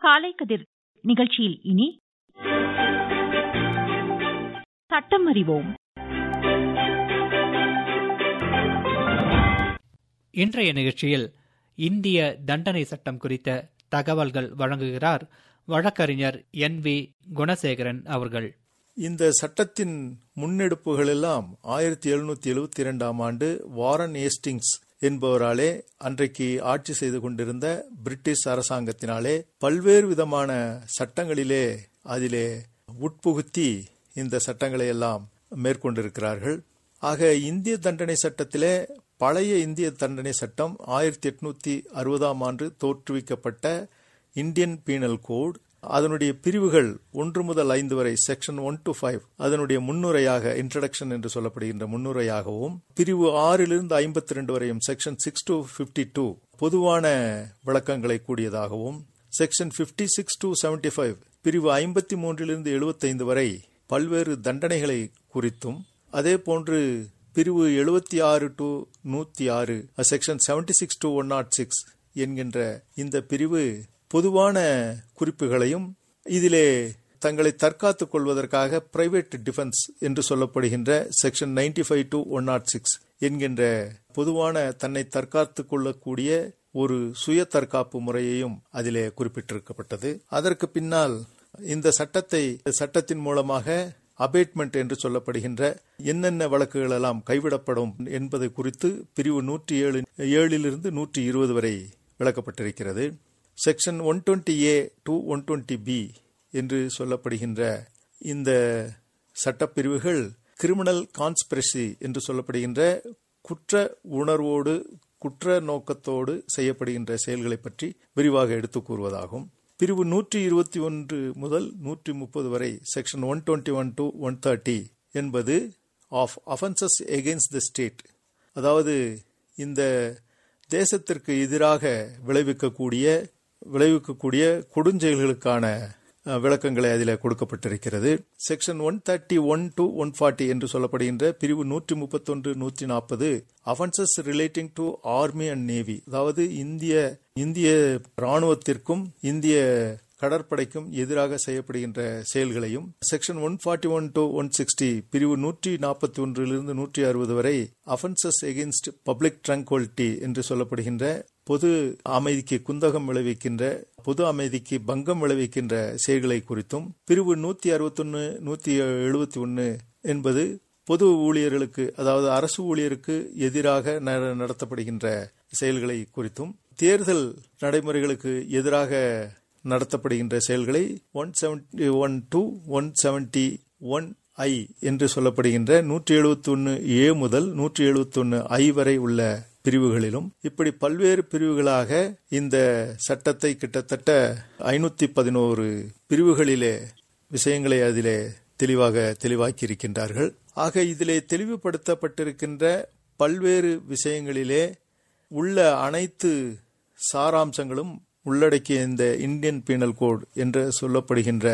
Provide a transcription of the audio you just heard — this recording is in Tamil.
காலை கதிர் நிகழ்ச்சியில் இனி சட்டம் அறிவோம் இன்றைய நிகழ்ச்சியில் இந்திய தண்டனை சட்டம் குறித்த தகவல்கள் வழங்குகிறார் வழக்கறிஞர் என் வி குணசேகரன் அவர்கள் இந்த சட்டத்தின் முன்னெடுப்புகள் எல்லாம் ஆயிரத்தி எழுநூத்தி எழுபத்தி இரண்டாம் ஆண்டு வாரன் ஏஸ்டிங்ஸ் என்பவராலே அன்றைக்கு ஆட்சி செய்து கொண்டிருந்த பிரிட்டிஷ் அரசாங்கத்தினாலே பல்வேறு விதமான சட்டங்களிலே அதிலே உட்புகுத்தி இந்த சட்டங்களை எல்லாம் மேற்கொண்டிருக்கிறார்கள் ஆக இந்திய தண்டனை சட்டத்திலே பழைய இந்திய தண்டனை சட்டம் ஆயிரத்தி எட்நூத்தி அறுபதாம் ஆண்டு தோற்றுவிக்கப்பட்ட இந்தியன் பீனல் கோட் அதனுடைய பிரிவுகள் ஒன்று முதல் ஐந்து வரை செக்ஷன் ஒன் டு ஃபைவ் அதனுடைய முன்னுரையாக இன்ட்ரடக்ஷன் என்று சொல்லப்படுகின்ற முன்னுரையாகவும் பிரிவு ஆறிலிருந்து ஐம்பத்தி ரெண்டு வரையும் section six to fifty two பொதுவான விளக்கங்களை கூடியதாகவும் section fifty six to seventy five பிரிவு ஐம்பத்தி மூன்றிலிருந்து எழுபத்தைந்து வரை பல்வேறு தண்டனைகளை குறித்தும் அதே போன்று பிரிவு எழுபத்தி ஆறு டு நூத்தி ஆறு section seventy six to one nought six என்கின்ற இந்த பிரிவு பொதுவான குறிப்புகளையும் இதிலே தங்களை தற்காத்துக் கொள்வதற்காக பிரைவேட் டிஃபென்ஸ் என்று சொல்லப்படுகின்ற section ninety five to one nought six என்கின்ற பொதுவான தன்னை தற்காத்துக் கொள்ளக்கூடிய ஒரு சுய தற்காப்பு முறையையும் அதிலே குறிப்பிட்டிருக்கப்பட்டது அதற்கு பின்னால் இந்த சட்டத்தை சட்டத்தின் மூலமாக அபேட்மெண்ட் என்று சொல்லப்படுகின்ற என்னென்ன வழக்குகள் எல்லாம் கைவிடப்படும் என்பது குறித்து பிரிவு நூற்றி ஏழு ஏழிலிருந்து நூற்றி இருபது வரை விளக்கப்பட்டிருக்கிறது section one twenty A to one twenty B என்று சொல்லப்படுகின்ற இந்த சட்டப்பிரிவுகள் கிரிமினல் கான்ஸ்பிரசி என்று சொல்லப்படுகின்ற குற்ற உணர்வோடு குற்ற நோக்கத்தோடு செய்யப்படுகின்ற செயல்களை பற்றி விரிவாக எடுத்துக் கூறுவதாகும் பிரிவு நூற்றி இருபத்தி ஒன்று முதல் நூற்றி முப்பது வரை section one twenty one to one thirty என்பது of offences against the state அதாவது இந்த தேசத்திற்கு எதிராக விளைவிக்கக்கூடிய விளைவிக்கக்கூடிய கொடுஞ்செயல்களுக்கான விளக்கங்களை அதில் கொடுக்கப்பட்டிருக்கிறது section one thirty one to one forty என்று சொல்லப்படுகின்ற பிரிவு நூற்றி முப்பத்தொன்று நூற்றி நாற்பது offences relating to army and navy அதாவது இந்திய இந்திய ராணுவத்திற்கும் இந்திய கடற்படைக்கும் எதிராக செய்யப்படுகின்ற செயல்களையும் section one forty one to one sixty பிரிவு நூற்றி நாற்பத்தி ஒன்றிலிருந்து நூற்றி அறுபது வரை அஃபென்சஸ் எகெயின்ஸ்ட் பப்ளிக் ட்ரங்குவலிட்டி என்று சொல்லப்படுகின்ற பொது அமைதிக்கு குந்தகம் விளைவிக்கின்ற பொது அமைதிக்கு பங்கம் விளைவிக்கின்ற செயல்களை குறித்தும் பிரிவு நூத்தி அறுபத்தொன்னு நூத்தி எழுபத்தி ஒன்னு என்பது பொது ஊழியர்களுக்கு அதாவது அரசு ஊழியருக்கு எதிராக நடத்தப்படுகின்ற செயல்களை குறித்தும் தேர்தல் நடைமுறைகளுக்கு எதிராக நடத்தப்படுகின்ற செயல்களை one seventy one to one seventy one I என்று சொல்லப்படுகின்ற நூற்றி எழுபத்தி ஒன்னு ஏ முதல் நூற்றி எழுபத்தி ஒன்னு ஐ வரை உள்ள பிரிவுகளிலும் இப்படி பல்வேறு பிரிவுகளாக இந்த சட்டத்தை கிட்டத்தட்ட ஐநூத்தி பதினோரு பிரிவுகளிலே விஷயங்களை அதிலே தெளிவாக தெளிவாக்கி இருக்கின்றார்கள் ஆக இதிலே தெளிவுபடுத்தப்பட்டிருக்கின்ற பல்வேறு விஷயங்களிலே உள்ள அனைத்து சாராம்சங்களும் உள்ளடக்கிய இந்த இந்தியன் பீனல் கோட் என்று சொல்லப்படுகின்ற